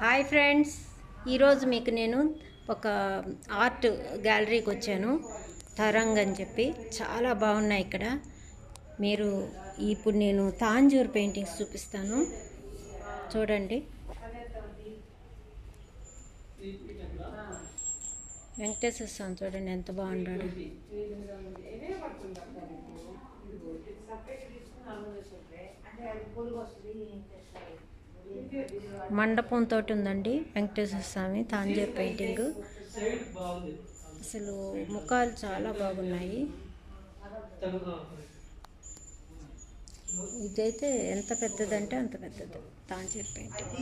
hi friends ఈరోజు మీకు నేను ఒక ఆర్ట్ గ్యాలరీకి వచ్చాను తరంగ్ అని చెప్పి చాలా బాగున్నాయి ఇక్కడ మీరు ఇప్పుడు నేను తాంజూర్ పెయింటింగ్స్ చూపిస్తాను చూడండి వెంకటేశ్వర స్వామి చూడండి ఎంత బాగున్నాడు మండపం తోటి ఉందండి వెంకటేశ్వర స్వామి తాంజూర్ పెయింటింగ్ అసలు ముఖాలు చాలా బాగున్నాయి ఇదైతే ఎంత పెద్దదంటే అంత పెద్దది తాంజూర్ పెయింటింగ్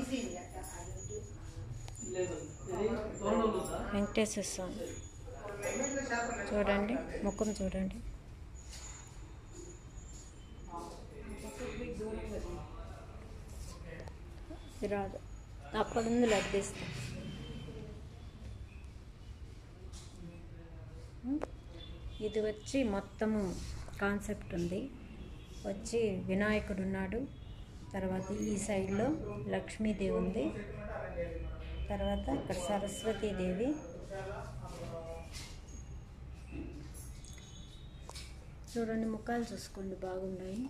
వెంకటేశ్వర స్వామి చూడండి ముఖం చూడండి ఇది రాదు అక్కడ ఉంది లడ్డిస్తా ఇది వచ్చి మొత్తము కాన్సెప్ట్ ఉంది వచ్చి వినాయకుడు ఉన్నాడు తర్వాత ఈ సైడ్లో లక్ష్మీదేవి ఉంది తర్వాత ఇక్కడ సరస్వతీదేవి చూడండి ముఖాలు చూసుకోండి బాగున్నాయి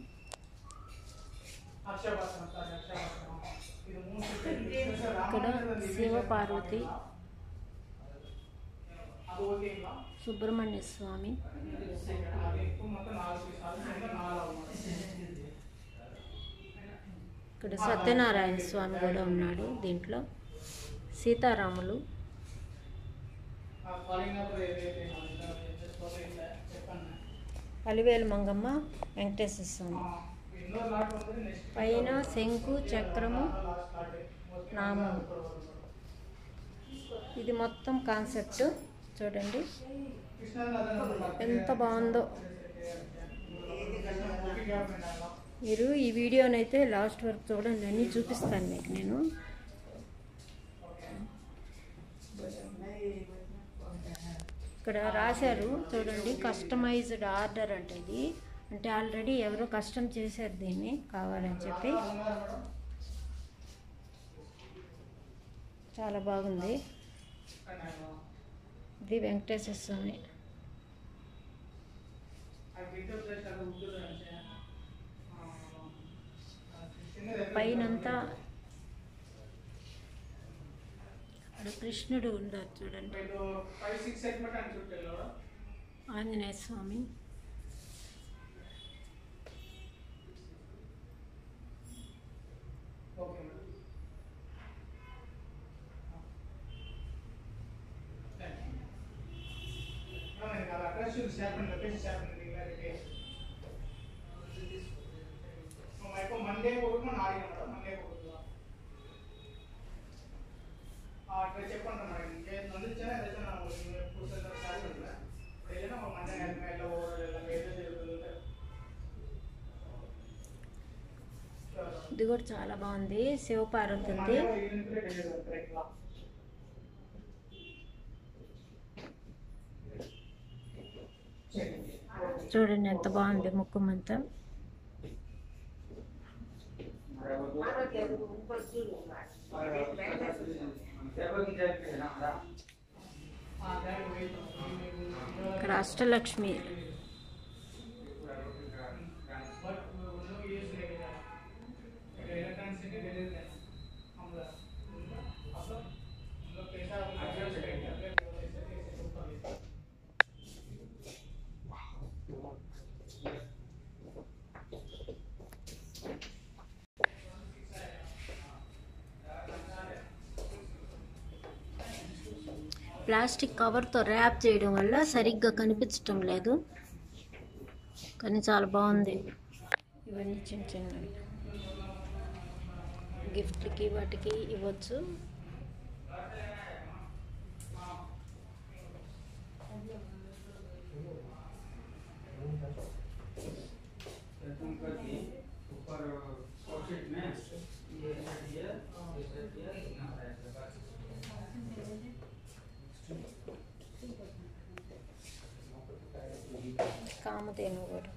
ఇక్కడ శివపార్వతి సుబ్రహ్మణ్య స్వామి ఇక్కడ సత్యనారాయణ స్వామి కూడా ఉన్నాడు దీంట్లో సీతారాములు అలివేలు మంగమ్మ వెంకటేశ్వర స్వామి పైన శంకు చక్రము నామం ఇది మొత్తం కాన్సెప్ట్ చూడండి ఎంత బాగుందో మీరు ఈ వీడియోనైతే లాస్ట్ వరకు చూడండి అన్నీ చూపిస్తాను మీకు నేను ఇక్కడ రాశారు చూడండి కస్టమైజ్డ్ ఆర్డర్ అంటే ఇది అంటే ఆల్రెడీ ఎవరో కష్టం చేశారు దీన్ని కావాలని చెప్పి చాలా బాగుంది ఇది వెంకటేశ్వర స్వామి పైనంతా అక్కడ కృష్ణుడు ఉన్నారు చూడండి ఆంజనేయ స్వామి ಮಂಡೇ ಹೋಗ್ಬಿಟ್ಟು ನಾಳೆ ಮಂಡೇ ಹೋಗ್ಬಿಟ್ಟು అట్లా చెప్పండి మరి ఇంకేం అందించారా ఏదైతే నా కూర్చొని సారి ఉందా ఏదైనా ఒక మండే ఎట్లా పోవడం ఎలా ఏదో జరుగుతుంటే ఇది కూడా చాలా బాగుంది శివపార్వతి ఉంది చూడండి ఎంత బాగుంది ముఖం అంతా ఇక్కడ అష్టలక్ష్మి ప్లాస్టిక్ కవర్తో ర్యాప్ చేయడం వల్ల సరిగ్గా కనిపించటం లేదు కానీ చాలా బాగుంది ఇవన్నీ చిన్న చిన్నవి గిఫ్ట్లకి వాటికి ఇవ్వచ్చు కామధేను కూడా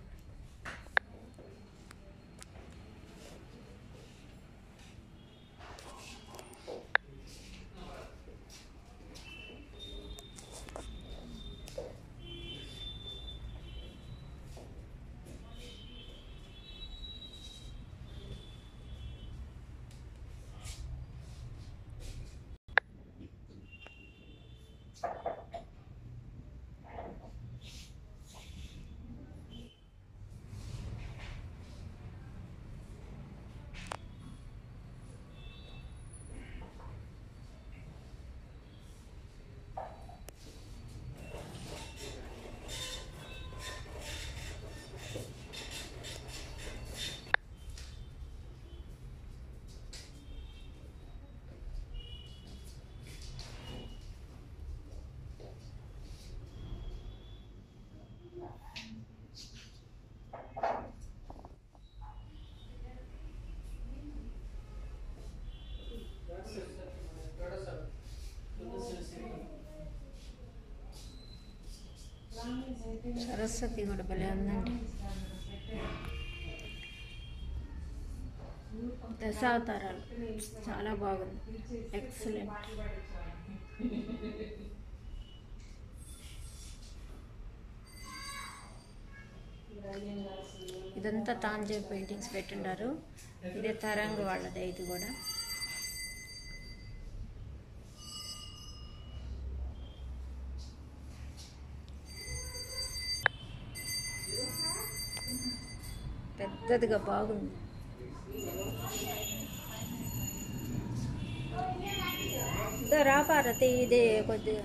సరస్వతి కూడా భలే ఉందండి దశావతారాలు చాలా బాగుంది ఎక్సలెంట్ ఇదంతా తాంజే పెయింటింగ్స్ పెట్టిండారు ఇదే తరంగ్ వాళ్ళదే ఇది కూడా పెద్దదిగా బాగుంది ఇదో రా పార్వతి ఇదే కొద్దిగా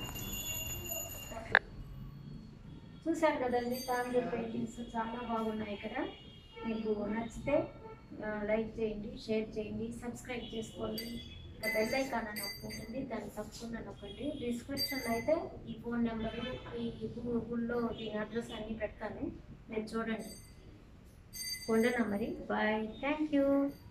చూశారు కదండి తాంజూర్ పెయింటింగ్స్ చాలా బాగున్నాయి ఇక్కడ మీకు నచ్చితే ఆ, లైక్ చేయండి షేర్ చేయండి సబ్స్క్రైబ్ చేసుకోండి ఇంకా బెల్ ఐకాన్ అని నొక్కండి దాన్ని తప్పకుండా నొక్కండి డిస్క్రిప్షన్లో అయితే ఈ ఫోన్ నెంబరు ఈ గూగుల్లో దీని అడ్రస్ అన్నీ పెడతాను మీరు చూడండి కొండనా మరి బాయ్ థ్యాంక్ యూ